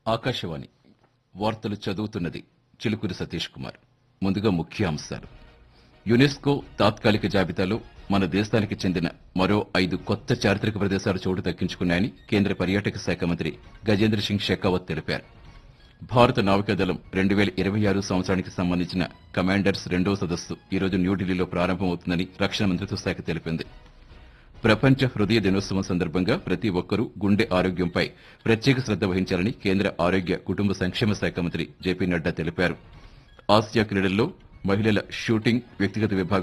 ఆకాశవాణి వార్తలు చదువుతున్నది చిలుకూరి సతీష్ కుమార్ ముందుగా ముఖ్య అంశాలు యునెస్కో తాత్కాలిక జాబితాలో మన దేశానికి చెందిన మరో ఐదు కొత్త చారిత్రక ప్రదేశాలు చోటు దక్కించుకున్నాయని కేంద్ర పర్యాటక శాఖ మంత్రి గజేంద్ర సింగ్ షెకావత్ తెలిపారు భారత నావికాదళం రెండు వేల ఇరవై ఆరు సంవత్సరానికి సంబంధించిన కమాండర్స్ రెండో సదస్సు ఈ రోజు న్యూఢిల్లీలో ప్రారంభమవుతుందని రక్షణ మంత్రిత్వ శాఖ తెలిపింది ప్రపంచ హృదయ దినోత్సవం సందర్భంగా ప్రతి ఒక్కరూ గుండె ఆరోగ్యంపై ప్రత్యేక శ్రద్ధ వహించాలని కేంద్ర ఆరోగ్య కుటుంబ సంక్షేమ శాఖ మంత్రి జేపీ నడ్డా తెలిపారు ఆసియా క్రీడల్లో మహిళల షూటింగ్ వ్యక్తిగత విభాగం